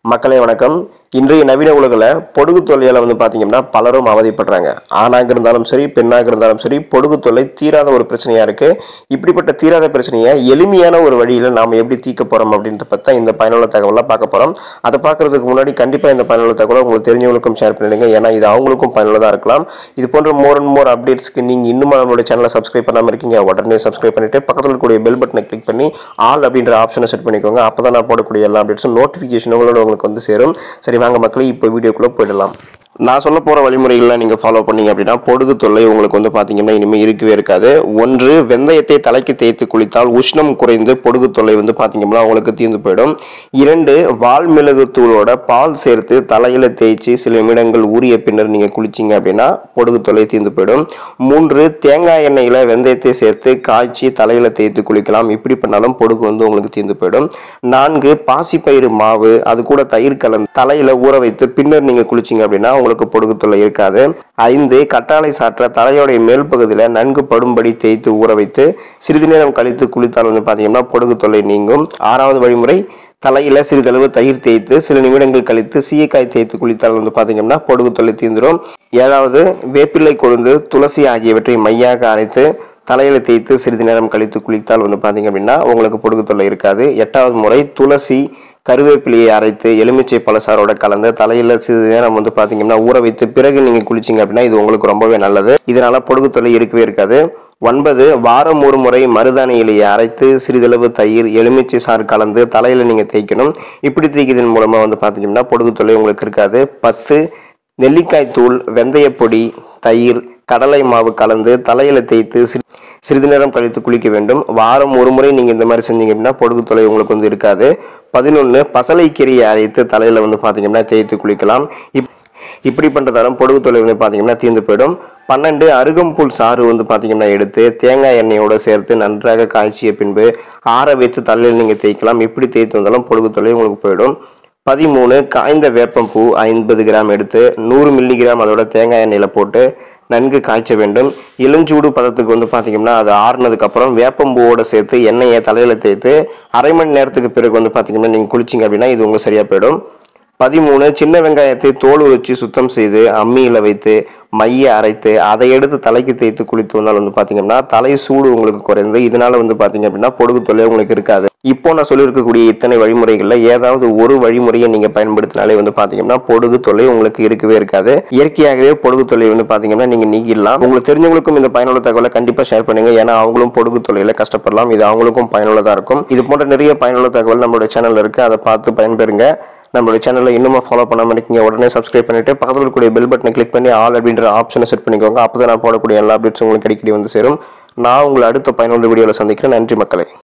மக்களே வணக்கம் இன்றைய நவீன உலகில் பொடுகு தொல்லையால் வந்து பார்த்தீங்கன்னா பலரும் அவதிப்படுறாங்க ஆணாக இருந்தாலும் சரி பெண்ணாக இருந்தாலும் சரி பொடுகு தொல்லை தீராத ஒரு பிரச்சனையாக இருக்குது இப்படிப்பட்ட தீராத பிரச்சனையை எளிமையான ஒரு வழியில் நாம் எப்படி தீர்க்க போகிறோம் அப்படின்றத பற்றி தான் இந்த பயனுள்ள தகவலாக பார்க்க போகிறோம் அதை பார்க்கறதுக்கு முன்னாடி கண்டிப்பாக இந்த பயனுள்ள தகவலை உங்களுக்கு தெரிஞ்சவங்களுக்கும் ஷேர் பண்ணிடுங்க ஏன்னா இது அவங்களுக்கும் பயனுள்ளதாக இருக்கலாம் இது போன்ற மோர் அண்ட் மோர் அப்டேட்ஸ்க்கு நீங்கள் இன்னும் நம்மளோட சேனலை சப்ஸ்கிரைப் பண்ணாமல் இருக்கீங்க உடனே சப்ஸ்கிரைப் பண்ணிட்டு பக்கத்தில் இருக்கக்கூடிய பெல் பட்டனை கிளிக் பண்ணி ஆல் அப்படின்ற ஆப்ஷனை செட் பண்ணிக்கோங்க அப்போ தான் நான் போடக்கூடிய எல்லா அப்டேட்ஸும் நோட்டிஃபிகேஷன் உங்களோட உங்களுக்கு வந்து சேரும் சரி வாங்க மக்களே இப்போ வீடியோக்குள்ளே போயிடலாம் நான் சொல்ல போகிற வழிமுறைகளை நீங்கள் ஃபாலோ பண்ணீங்க அப்படின்னா பொடுகு தொல்லை உங்களுக்கு வந்து பார்த்தீங்கன்னா இனிமேல் இருக்கவே இருக்காது ஒன்று வெந்தயத்தை தலைக்கு தேய்த்து குளித்தால் உஷ்ணம் குறைந்து பொடுகு தொல்லை வந்து பார்த்தீங்கன்னா உங்களுக்கு தீர்ந்து போயிடும் இரண்டு வால் மிளகு தூளோட பால் சேர்த்து தலையில் தேய்ச்சி சில நிமிடங்கள் ஊறிய பின்னர் நீங்கள் குளிச்சிங்க அப்படின்னா பொடுகு தொல்லை தீர்ந்து போயிடும் மூன்று தேங்காய் எண்ணெயில் வெந்தயத்தை சேர்த்து காய்ச்சி தலையில் தேய்த்து குளிக்கலாம் இப்படி பண்ணாலும் பொடுகு வந்து உங்களுக்கு தீர்ந்து போயிடும் நான்கு பாசிப்பயிறு மாவு அது கூட தயிர் கலந்து தலையில் ஊற வைத்து பின்னர் நீங்கள் குளிச்சிங்க அப்படின்னா உங்களுக்கு பொடுகு தொல்லை இருக்காது ஐந்து கட்டாழை சாற்ற தலையோடைய மேல் பகுதியில் நன்கு படும்படி தேய்த்து ஊற வைத்து சிறிது நேரம் கழித்து குளித்தால் வந்து பார்த்தீங்கன்னா பொடுகு தொல்லை நீங்கும் ஆறாவது வழிமுறை தலையில் சிறிதளவு தயிர் தேய்த்து சில நிமிடங்கள் கழித்து சீயக்காய் தேய்த்து குளித்தால் வந்து பார்த்தீங்கன்னா பொடுகு தொல்லை தீர்ந்துடும் ஏழாவது வேப்பிலை கொழுந்து துளசி ஆகியவற்றை மையாக அரைத்து தலையில் தேய்த்து சிறிது நேரம் கழித்து குளித்தால் வந்து பார்த்தீங்க அப்படின்னா உங்களுக்கு பொடுகு தொல்லை இருக்காது எட்டாவது முறை துளசி கருவேப்பிலையை அரைத்து எலுமிச்சை பழசாரோட கலந்து தலையில் சிறிது நேரம் வந்து பார்த்தீங்கன்னா ஊற வைத்து பிறகு நீங்கள் குளிச்சிங்க அப்படின்னா இது உங்களுக்கு ரொம்பவே நல்லது இதனால பொடுகு தொல்லை இருக்கவே இருக்காது ஒன்பது வாரம் ஒரு முறை மருதாணி இலையை அரைத்து சிறிதளவு தயிர் எலுமிச்சை சாறு கலந்து தலையில் நீங்கள் தேய்க்கணும் இப்படி தேய்க்கிறதன் மூலமாக வந்து பார்த்தீங்கன்னா பொடுகு தொல்லை உங்களுக்கு இருக்காது பத்து நெல்லிக்காய் தூள் வெந்தயப்பொடி தயிர் கடலை மாவு கலந்து தலையில் தேய்த்து சிறி சிறிது நேரம் கழித்து குளிக்க வேண்டும் வாரம் ஒரு முறை நீங்கள் இந்த மாதிரி செஞ்சீங்க அப்படின்னா பொடுகு தொலை உங்களுக்கு வந்து இருக்காது பதினொன்று பசலைக்கீரையை அரைத்து தலையில் வந்து பார்த்தீங்கன்னா தேய்த்து குளிக்கலாம் இப் இப்படி பண்ணுறதாலும் பொடுகு தொலை வந்து பார்த்தீங்கன்னா தீர்ந்து போயிடும் பன்னெண்டு அருகம்புல் சாறு வந்து பார்த்தீங்கன்னா எடுத்து தேங்காய் எண்ணெயோடு சேர்த்து நன்றாக காய்ச்சிய பின்பு ஆற வைத்து தலையில் நீங்கள் தேய்க்கலாம் இப்படி தேய்த்து வந்தாலும் பொடுகு தொலை உங்களுக்கு போயிடும் பதிமூணு காய்ந்த வேப்பம்பூ ஐம்பது கிராம் எடுத்து நூறு மில்லிகிராம் அதோட தேங்காய் எண்ணெயில் போட்டு நன்கு காய்ச்ச வேண்டும் இளஞ்சூடு பதத்துக்கு வந்து பார்த்தீங்கன்னா அது ஆறுனதுக்கப்புறம் வேப்பம்பூவோட சேர்த்து எண்ணெயை தலையில் தேய்த்து அரை மணி நேரத்துக்கு பிறகு வந்து பார்த்தீங்கன்னா நீங்கள் குளிச்சிங்க அப்படின்னா இது உங்களுக்கு சரியாக போயிடும் பதிமூணு சின்ன வெங்காயத்தை தோல் உரிச்சு சுத்தம் செய்து அம்மியில் வைத்து மைய அரைத்து அதை எடுத்து தலைக்கு தேய்த்து குளித்து வந்தால் வந்து பார்த்தீங்கன்னா தலை சூடு உங்களுக்கு குறைந்து இதனால வந்து பார்த்தீங்க அப்படின்னா பொடுகு தொல்லை உங்களுக்கு இருக்காது இப்போ நான் சொல்லியிருக்கக்கூடிய இத்தனை வழிமுறைகளில் ஏதாவது ஒரு வழிமுறையை நீங்கள் பயன்படுத்தினாலே வந்து பார்த்தீங்கன்னா பொடுகு தொல்லை உங்களுக்கு இருக்கவே இருக்காது இயற்கையாகவே பொடுகு தொல்லை வந்து பார்த்தீங்கன்னா நீங்கள் நீக்கிடலாம் உங்களுக்கு தெரிஞ்சவங்களுக்கும் இந்த பயனுள்ள தகவலை கண்டிப்பாக ஷேர் பண்ணுங்க ஏன்னா அவங்களும் பொடுகு தொல்லையில் கஷ்டப்படலாம் இது அவங்களுக்கும் பயனுள்ளதாக இருக்கும் இது போன்ற நிறைய பயனுள்ள தகவல் நம்மளுடைய சேனலில் இருக்குது அதை பார்த்து பயன்பெறுங்க நம்மளுடைய சேனலில் இன்னும் ஃபாலோ பண்ணாமல் இருக்கீங்க உடனே சப்ஸ்கிரைப் பண்ணிட்டு பக்கத்தில் இருக்கக்கூடிய பெல் பட்டனை கிளிக் பண்ணி ஆல் அப்படின்ற ஆப்ஷனை செட் பண்ணிக்கோங்க அப்போ தான் நான் போடக்கூடிய எல்லா அப்டேட்ஸ் உங்களுக்கு அடிக்கடி வந்து சேரும் நான் உங்களை அடுத்த பயனுள்ள வீடியோவில் சந்திக்கிறேன் நன்றி மக்களே